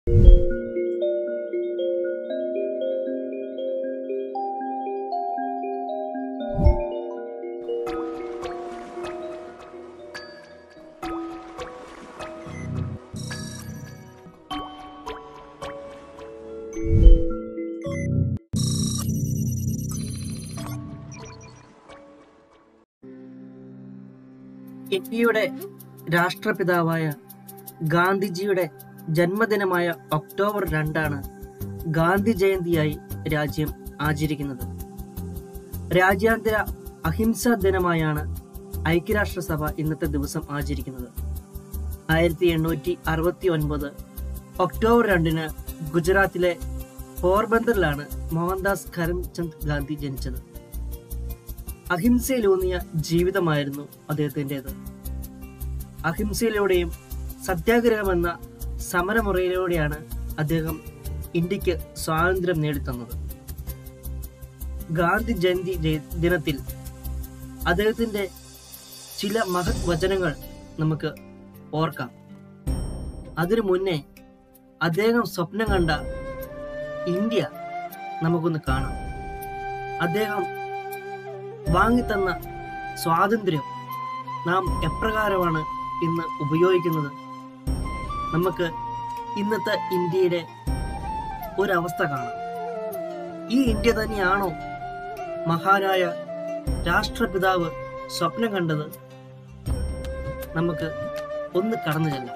ഇന്ത്യയുടെ രാഷ്ട്രപിതാവായ ഗാന്ധിജിയുടെ ജന്മദിനമായ ഒക്ടോബർ രണ്ടാണ് ഗാന്ധി ജയന്തിയായി രാജ്യം ആചരിക്കുന്നത് രാജ്യാന്തര അഹിംസാ ദിനമായാണ് ഐക്യരാഷ്ട്രസഭ ഇന്നത്തെ ദിവസം ആചരിക്കുന്നത് ആയിരത്തി എണ്ണൂറ്റി അറുപത്തി ഒൻപത് ഒക്ടോബർ രണ്ടിന് ഗുജറാത്തിലെ പോർബന്തറിലാണ് മോഹൻദാസ് കരംചന്ദ് ഗാന്ധി ജനിച്ചത് അഹിംസയിലൂന്നിയ ജീവിതമായിരുന്നു അദ്ദേഹത്തിൻ്റെത് അഹിംസയിലൂടെയും സത്യാഗ്രഹമെന്ന സമരമുറയിലൂടെയാണ് അദ്ദേഹം ഇന്ത്യക്ക് സ്വാതന്ത്ര്യം നേടിത്തന്നത് ഗാന്ധി ജയന്തി ജയ- ദിനത്തിൽ അദ്ദേഹത്തിന്റെ ചില മഹത് വചനങ്ങൾ നമുക്ക് ഓർക്കാം അതിനു മുന്നേ അദ്ദേഹം സ്വപ്നം കണ്ട ഇന്ത്യ നമുക്കൊന്ന് കാണാം അദ്ദേഹം വാങ്ങിത്തന്ന സ്വാതന്ത്ര്യം നാം എപ്രകാരമാണ് ഇന്ന് ഉപയോഗിക്കുന്നത് നമുക്ക് ഇന്നത്തെ ഇന്ത്യയുടെ ഒരവസ്ഥ കാണാം ഈ ഇന്ത്യ തന്നെയാണോ മഹാനായ രാഷ്ട്രപിതാവ് സ്വപ്നം കണ്ടത് നമുക്ക് ഒന്ന് കടന്നു ചെല്ലാം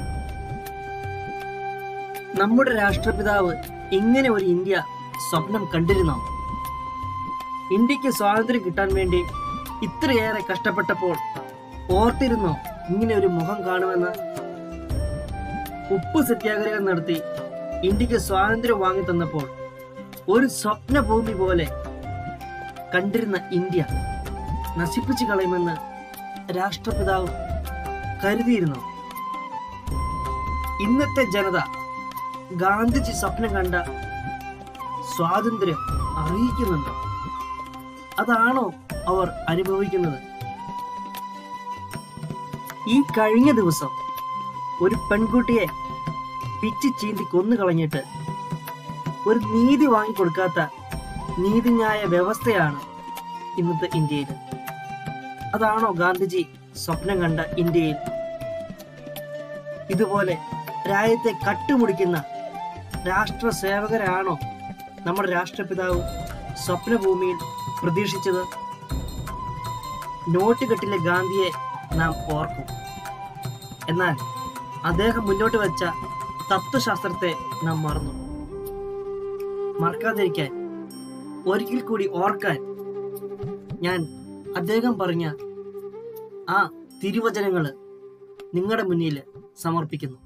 നമ്മുടെ രാഷ്ട്രപിതാവ് ഇങ്ങനെ ഒരു ഇന്ത്യ സ്വപ്നം കണ്ടിരുന്നോ ഇന്ത്യക്ക് സ്വാതന്ത്ര്യം കിട്ടാൻ വേണ്ടി ഇത്രയേറെ കഷ്ടപ്പെട്ടപ്പോൾ ഓർത്തിരുന്നോ ഇങ്ങനെ ഒരു മുഖം കാണുമെന്ന് ഉപ്പ് സത്യാഗ്രഹം നടത്തി ഇന്ത്യക്ക് സ്വാതന്ത്ര്യം വാങ്ങി തന്നപ്പോൾ ഒരു സ്വപ്ന ഭൂമി പോലെ കണ്ടിരുന്ന ഇന്ത്യ നശിപ്പിച്ചു കളയുമെന്ന് രാഷ്ട്രപിതാവ് കരുതിയിരുന്നു ഇന്നത്തെ ജനത ഗാന്ധിജി സ്വപ്നം കണ്ട സ്വാതന്ത്ര്യം അറിയിക്കുന്നുണ്ടോ അതാണോ അവർ അനുഭവിക്കുന്നത് ഈ കഴിഞ്ഞ ദിവസം ഒരു പെൺകുട്ടിയെ പിച്ചി ചീന്തി കൊന്നു കളഞ്ഞിട്ട് ഒരു നീതി വാങ്ങിക്കൊടുക്കാത്ത നീതിന്യായ വ്യവസ്ഥയാണ് ഇന്നത്തെ ഇന്ത്യയിൽ അതാണോ ഗാന്ധിജി സ്വപ്നം കണ്ട ഇന്ത്യയിൽ ഇതുപോലെ രാജ്യത്തെ കട്ടുമുടിക്കുന്ന രാഷ്ട്ര സേവകരാണോ നമ്മുടെ രാഷ്ട്രപിതാവ് സ്വപ്നഭൂമിയിൽ പ്രതീക്ഷിച്ചത് നോട്ടുകെട്ടിലെ ഗാന്ധിയെ നാം ഓർക്കും എന്നാൽ അദ്ദേഹം മുന്നോട്ട് വെച്ച തത്വശാസ്ത്രത്തെ നാം മറന്നു മറക്കാതിരിക്കാൻ ഒരിക്കൽ കൂടി ഓർക്കാൻ ഞാൻ അദ്ദേഹം പറഞ്ഞ ആ തിരുവചനങ്ങള് നിങ്ങളുടെ മുന്നിൽ സമർപ്പിക്കുന്നു